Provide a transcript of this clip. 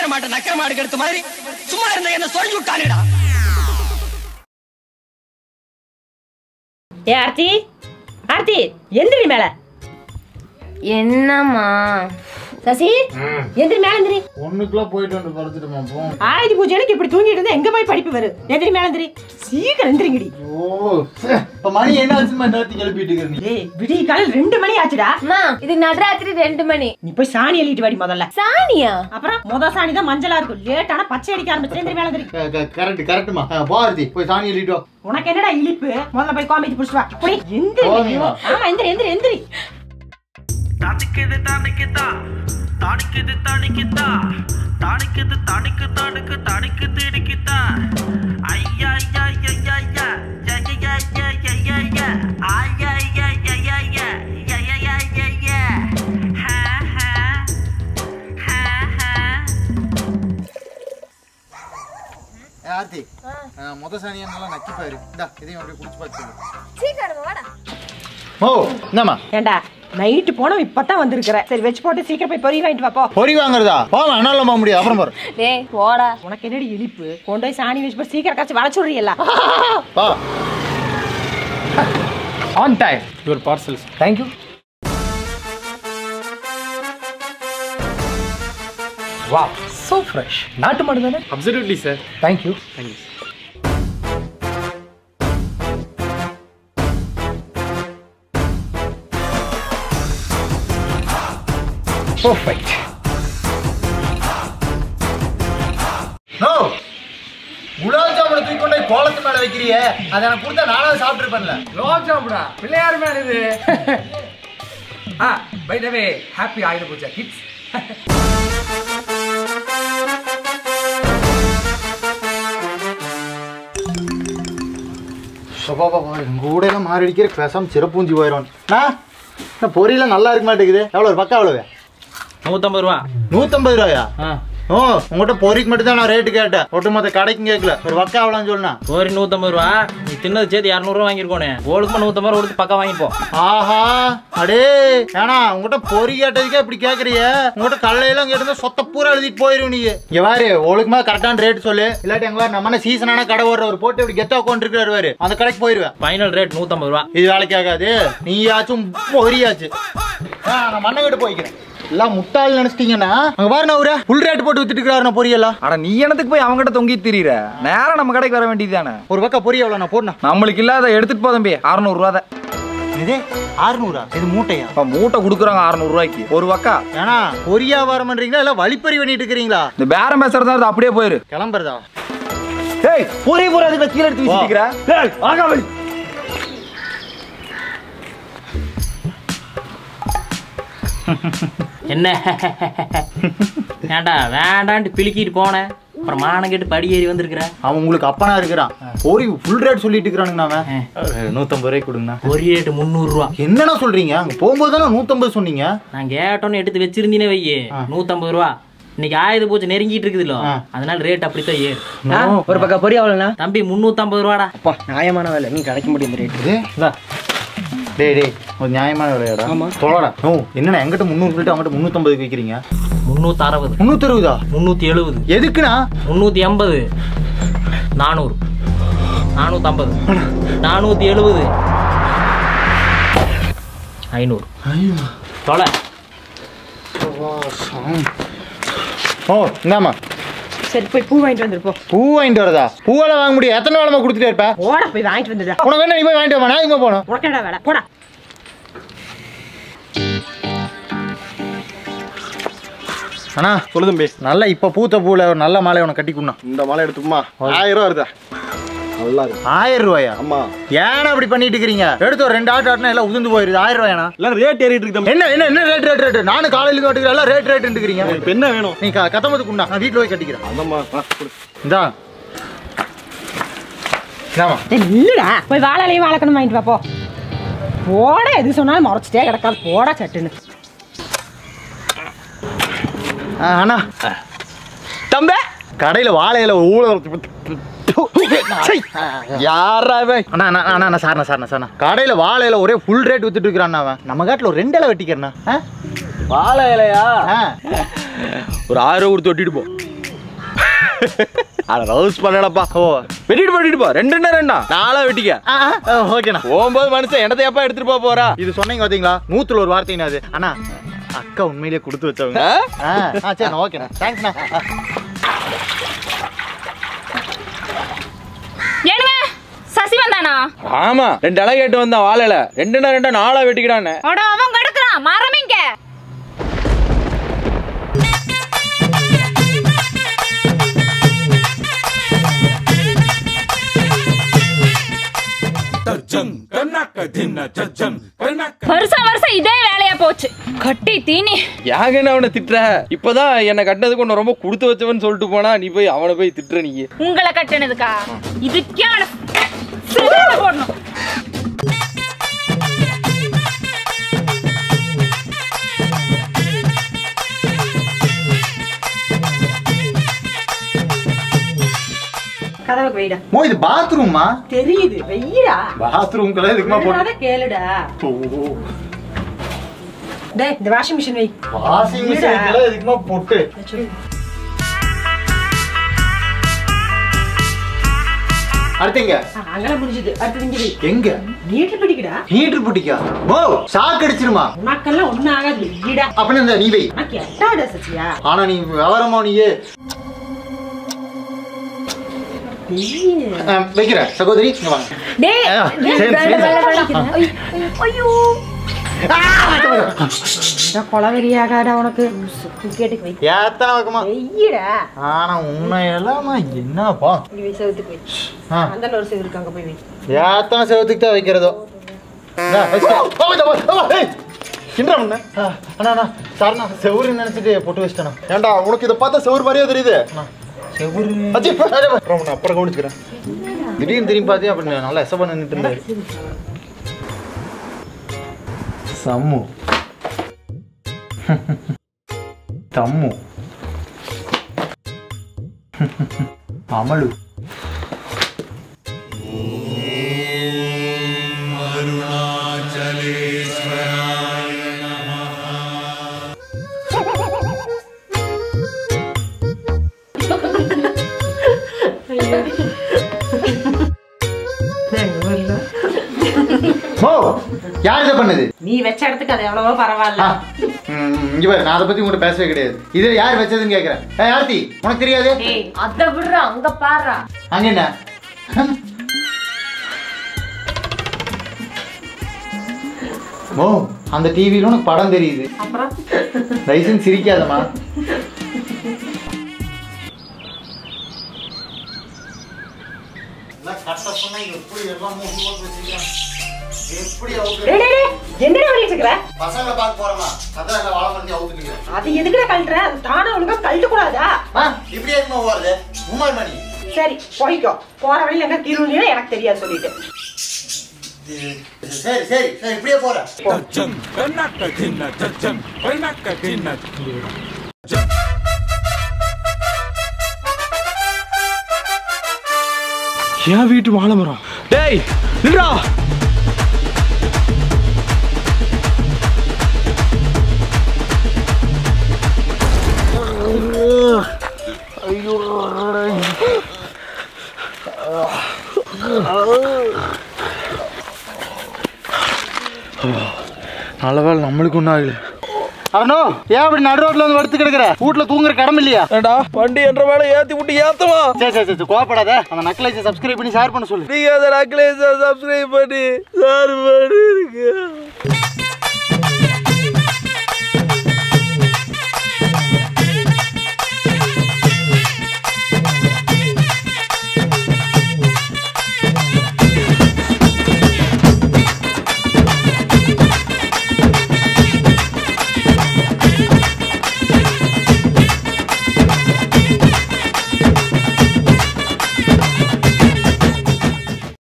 மாட்டேன் நக்கர மாடு கெடுத்த மாதிரி சும்மா இருந்த என்ன சொல்லி விட்டானுடா ஏ ஆர்த்தி ஆர்த்தி எந்திரி மேல என்னம்மா சசி எந்திரி மேல எந்திரி ஒண்ணுக்குள்ள போயிட்டு வந்து படுத்துட்டுமா போ ஆயுத பூஜைக்கு இப்படி தூங்கிட்டு இருந்தா எங்க போய் படிப்பு வரும் எந்திரி மேல எந்திரி சீக்கிரம் எந்திரிங்கடி ஓ இப்ப மணி என்ன ஆச்சுமா நேரத்துக்கு எழுப்பிட்டு இருக்க நீ ஏய் விடிய காலையில் ரெண்டு மணி ஆச்சுடா அம்மா இது நடுராத்திரி ரெண்டு மணி நீ போய் சாணி எழுதிட்டு வாடி முதல்ல சாணியா அப்புறம் முத சாணி தான் மஞ்சளா இருக்கும் லேட்டான பச்சை அடிக்க ஆரம்பிச்சு எந்திரி மேல எந்திரி கரெக்ட் கரெக்ட்மா பாரதி போய் சாணி எழுதிட்டு வா உனக்கு என்னடா இழிப்பு முதல்ல போய் காமிச்சு புடிச்சு வா போய் எந்திரி போவீங்களா? ஆமா எந்திரி எந்திரி எந்திரி தணிக்குது தணிக்குதா தணிக்குது தணிக்குதா தணிக்குது தணிக்கு தணிக்கு தணிக்கு திணிக்குதா ஐயா ஐயா ஐயா ஐயா ஐயா ஐயா ஐயா ஐயா ஐயா ஐயா ஐயா ஐயா ஐயா ஐயா ஐயா ஹா ஹா ஹா ஹா ஏ, ஆர்த்தி ஆ, மொத சாணியை நல்லா நக்கி பாரு இந்தா இதையும் அப்படியே குடிச்சு பார்த்து சீக்கிரம் வாடா ஓ என்னம்மா ஏண்டா நைட்டு போனோம் இப்பதான் வந்திருக்கிற சரி வச்சு போட்டு சீக்கிரம் போய் பொறி வாங்கிட்டு வா போ பொறி வாங்குறதா போமா என்னால போக முடியாது அப்புறம் பாரு டேய் போடா உனக்கு என்னடி இழிப்பு கொண்டு போய் சாணி வச்சு போட்டு சீக்கிரம் காய்ச்சி வளச்சுடுறியல்ல பா On time. Your parcels. Thank you. Wow, so fresh. நாட்டு மாடு தானே Absolutely, sir. Thank you. Thank you. Perfect. No gulab ஜாமுனை தூக்கி கொண்டு போய் கோலத்து மேல வைக்கிறியே அதை எனக்கு கொடுத்தா நானாவது சாப்பிட்டுருப்பேன்ல Lord Jambra, பிள்ளையார் மேன் இது ஆ பை த வே ஹாப்பி ஆயுத பூஜா கிட்ஸ் சப்பா பாப்பா எங்க கூட எல்லாம் மாறி அடிக்கிற பேசாம சிறப்பூஞ்சி போயிடும் நான் பொரியெல்லாம் நல்லா இருக்க மாட்டேங்குது எவ்வளோ பக்கா எவ்வளவு நூத்தம்பது ரூபா நூத்தம்பது ரூபாயா ஆ ஓ உங்கள்கிட்ட பொரிக்கு மட்டும் தான் நான் ரேட்டு கேட்டேன் ஒட்டுமொத்த கடைக்கும் கேட்கல ஒரு பக்கா எவ்வளோன்னு சொன்னா கோரி நூத்தம்பது ரூபா நீ தின்னது சேர்த்து இரநூறுவா வாங்கியிருக்கோனே ஓளுக்குமா நூத்தம்பது ரூபா கொடுத்து பக்கம் வாங்கிப்போம் ஆஹா அடே ஏன்னா உங்ககிட்ட பொறி கேட்டதுக்கே இப்படி கேட்குறிய உங்ககிட்ட கல்லையெல்லாம் கேட்டு சொத்த பூரா எழுதிட்டு போயிரும் நீ இங்க பாரு ஒழுக்கமா கரெக்டான ரேட் சொல்லு இல்லாட்டி எங்க பாரு நம்ம சீசனான கடை ஓடுறவர் போட்டு இப்படி கெத்த உட்காந்து இருக்கிறாரு அந்த கடைக்கு போயிருவேன் ஃபைனல் ரேட் நூத்தம்பது ரூபா இது வேலைக்கு ஆகாது நீயாச்சும் பொரியாச்சு ஆ, நான் மண்ணை கிட்ட போய்க்கிறேன் எல்லாம் முட்டாள் நினைச்சிட்டீங்கன்னா அங்க பாரு நான் ஒரு ஃபுல் ரேட் போட்டு வித்துட்டு இருக்கிறாரு பொரியெல்லாம் அட நீ என்னத்துக்கு போய் அவங்ககிட்ட தொங்கி திரியிற நேரா நம்ம கடைக்கு வர வேண்டியதுதானே ஒரு பக்கம் பொரி எவ்வளோ நான் போடணும் நம்மளுக்கு இல்லாத எடுத்துட்டு போ தம்பி அறுநூறுவா தான் இதே ஆறுநூறா இது மூட்டையா இப்போ மூட்டை கொடுக்குறாங்க அறுநூறுவாய்க்கு ஒரு வக்கா ஏன்னா பொரியா வரம் பண்றீங்களா இல்ல வழிப்பறி பண்ணிட்டு இருக்கிறீங்களா இந்த பேரம் பேசுறதா இருந்தா அப்படியே போயிரு கிளம்புறதா ஏய் பொறி பொறி அதுக்கு கீழே எடுத்து வீசிட்டு ஏய் ஆகா வை என்ன ஏன்டா வேண்டான்ட்டு பிலுக்கிட்டு போனேன் அப்புறம் மானம் கேட்டு படி ஏறி வந்திருக்கிற அவன் உங்களுக்கு அப்பனா இருக்கிறான் பொரி ஃபுல் ரேட் சொல்லிட்டு இருக்கிறானுங்க அவன் நூத்தம்பது ரூபாய்க்கு கொடுங்கண்ணா ஒரு ரேட்டு முந்நூறுரூவா என்னண்ணா சொல்றீங்க அங்க போகும்போது தானே நூத்தம்பது சொன்னீங்க நான் கேட்டோன்னு எடுத்து வச்சிருந்தீனே வையே நூத்தம்பது ரூபா இன்னைக்கு ஆயுத பூஜை நெருங்கிட்டு இருக்குதுல்ல அதனால ரேட் அப்படித்தான் ஏறு ஒரு பக்கம் பொரி அவ்வளோண்ணா தம்பி முந்நூற்றம்பது ரூபாடா அப்பா நியாயமான வேலை நீ கிடைக்க முடியும் இந்த ரேட்டு இது இந்தா. டேய் டேய் ஒரு நியாயமான விலையாடா சொல்லடா ஓ என்னண்ணா எங்கிட்ட முந்நூறு சொல்லிட்டு அவங்ககிட்ட முந்நூத்தம்பதுக்கு வைக்கிறீங்க முந்நூற்றி அறுபது முந்நூத்தி அறுபதா முந்நூற்றி எழுபது எதுக்குண்ணா முந்நூற்றி எண்பது நானூறு நானூற்றம்பது நானூற்றி எழுபது ஐநூறு தொலை ஓ இந்தாம்மா சரி போய் பூ வாங்கிட்டு வந்துருப்போம் பூ வாங்கிட்டு வரதா பூவெல்லாம் வாங்க முடியும் எத்தனை வேலைமா கொடுத்துட்டே இருப்ப ஓட போய் வாங்கிட்டு வந்துடுறா உனக்கு வேணா நீ போய் வாங்கிட்டு வா நான் எங்க போகணும் உனக்கு என்னடா வேலை போடா அண்ணா சொல்லு தம்பி நல்ல இப்ப பூத்த பூல ஒரு நல்ல மாலை உனக்கு கட்டி கொடுணும் இந்த மாலை எடுத்துக்குமா ஆயிரம் ரூபா வருதா நல்லா இருக்கு ஆயிரம் ரூபாயா ஆமா ஏன்னா அப்படி பண்ணிட்டு இருக்கிறீங்க எடுத்து ஒரு ரெண்டு ஆட்டு ஆட்டினா எல்லாம் உதிர்ந்து போயிருது ஆயிரம் ரூபாயாண்ணா எல்லாம் ரேட் ஏறிட்டு இருக்கு தம்பி என்ன என்ன என்ன ரேட் ரேட் ரேட் நானும் காலையில கட்டுக்கிறேன் எல்லாம் ரேட் ரேட் இருக்கிறீங்க இப்ப என்ன வேணும் நீ க- கத்தமதுக்கு உண்டா நான் வீட்டுல போய் கட்டிக்கிறேன் அதம்மா ஆ, கொடு. இந்தா இந்தாம்மா ஏய், இல்லடா போய் வாழலையும் வாழைக்கணும் வாங்கிட்டு வா போ போட எது சொன்னாலும் முறைச்சிட்டே கிடக்காது போடா சட்டுன்னு ஆ, அண்ணா தம்பி கடையில வாழையில ஊழ யாரா இவன்? அண்ணா அண்ணா அண்ணா அண்ணா சார்ண்ணா சார்ண்ணா சார்ண்ணா கடையில வாழையில ஒரே ஃபுல் ரேட் வித்துட்டு இருக்கிறான் அவன் நம்ம காட்டுல ஒரு ரெண்டு இலை வெட்டிக்கிறேண்ணா ஆ? வாழை இலையா ஆ ஒரு ஆயிரம் ரூபா கொடுத்து ஒட்டிட்டு போ அட ரவுஸ் பண்ணலப்பா ஓ வெட்டிட்டு வெட்டிட்டு போ ரெண்டு என்ன ரெண்டா நாளா வெட்டிக்க ஆ, ஆ, ஓகேண்ணா போகும்போது மனுஷன் என்னத்தையப்பா எடுத்துட்டு போக போறா இது சொன்னீங்க பாத்தீங்களா நூத்துல ஒரு வார்த்தைங்க அது அண்ணா அக்கா உண்மையிலேயே கொடுத்து வச்சவங்க ஆ? ஆ ஆ சரிண்ணா ஓகேண்ணா தேங்க்ஸ்ண்ணா ஏனுங்க சசி வந்தானா ஆமா ரெண்டு இலை கேட்டு வந்தான் வாழையில ரெண்டுன்னா ரெண்டா நாளா வெட்டிக்கிறானே அட அவன் கிடக்குறான் மரமிங்க வருஷம் வருஷம் இதே வேலையா போச்சு கட்டி தீனி யாகன்னு அவனை திட்டுற இப்பதான் என்னை கட்டினதுக்கு உன்னை ரொம்ப கொடுத்து வச்சவன்னு சொல்லிட்டு போனா நீ போய் அவனை போய் திட்டுற நீ உங்களை கட்டினதுக்கா இதுக்கே அவனை சிறையில போடணும் கதவுக்கு வைடா ஓ இது பாத்ரூமா தெரியுது வெய்யடா பாத்ரூம்க்குள்ள இதுக்குமா போட்டு கேளுடா டேய் இந்த வாஷிங் மிஷின் வை வாஷிங் மிஷின் இதுக்குமா போட்டு அடுத்தீங்க அங்கெல்லாம் முடிஞ்சது அடுத்து இங்க வை எங்க நீட்டு பிடிக்கடா ஹீட்டர் புட்டிக்கா ஓ ஷாக் அடிச்சிருமா உனக்கெல்லாம் ஒண்ணும் ஆகாது வெய்யடா அப்படின்னு இந்த நீ வை உனக்கு எட்டாடா சச்சியா ஆனா நீ விவரமா நீயே ஆ, வைக்கிற சகோதரி இங்க வாங்க டேய் ஆ, டேய், சரி, வேண்டாம், சரி. வேண்டாம், வேண்டாம். ஐயோ, ஐயோ இந்த கொலவெறியாகாடா உனக்கு கேட்டுக்கு வை ஏத்தனை வைக்குமா வெய்யடா ஆனா உண்மையெல்லாம் என்னப்பா இங்க வை செவுத்துக்கு வை ஆ. அந்த ஒரு செவு இருக்கு அங்க போய் வை ஏத்தனை செவத்துக்கு தான் வைக்கிறதோ இந்தா, வச்சுக்கோ. ஓ, இந்த, ஓ, ஓ, ஏய். கிண்டா முன்ன. ஆ, அண்ணா அண்ணா சார்ண்ணா செவுரு நினைச்சிட்டு போட்டு வச்சிட்டேண்ணா ஏன்டா உனக்கு இதை பார்த்தா செவுரு மாதிரியே தெரியுது செவுரு அச்சி அப்புறம் அப்புறம் கவனிச்சுக்கிறேன் திடீர்னு திரும்பி பார்த்தியா அப்படி நல்லா எச பண்ண நின்றுட்டு இருந்தாரு சம்மு தம்மு அமலு ஓ யார் இதை பண்ணது நீ வச்ச இடத்துக்கு அது எவ்வளவோ பரவாயில்ல ஆ, ம், இங்க பாரு நான் அதை பத்தி உங்கள்கிட்ட பேசவே கிடையாது இது யார் வச்சதுன்னு கேக்குறேன் ஏய் ஆர்த்தி உனக்கு தெரியாது டேய் அத விடுறா அங்க பாருடா அங்க என்ன ஓ அந்த டிவியில உனக்கு படம் தெரியுது அப்புறம் தயவுசெய்து சிரிக்காதம்மா டேய், டேய், டேய், என்னடா பண்ணிட்டு இருக்கிற பசங்களை பார்க்க போறோமா அதான் வாழ மருந்து அவுத்துக்கிறேன் அது எதுக்குடா கழட்டுற அது தானே ஒழுங்கா கழட்ட கூடாதா இப்படியே இருக்குமா போறது உமாய் மணி சரி போய்க்கோ போற வழியில எங்க கீழே எனக்கு தெரியாது சொல்லிட்டு சரி சரி சரி இப்படியே போறேன் ஏன் வீட்டு வாழை மரம் டேய் நின்றா நல்ல வேலை நம்மளுக்கு ஒன்றும் ஆகல அண்ணோ ஏன் அப்படி நடு ரோட்ல வந்து படுத்து கிடக்குற வீட்ல தூங்குற கடமை இல்லையா ஏண்டா வண்டி என்ற வேலை ஏத்தி விட்டு ஏத்தமா சரி சரி சரி கோவப்படாத அந்த நக்கலைஸை சப்ஸ்கிரைப் பண்ணி ஷேர் பண்ண சொல்லு நீங்க அதை நக்லேஸ் சப்ஸ்கிரைப் பண்ணி சார் பண்ணி இருக்கு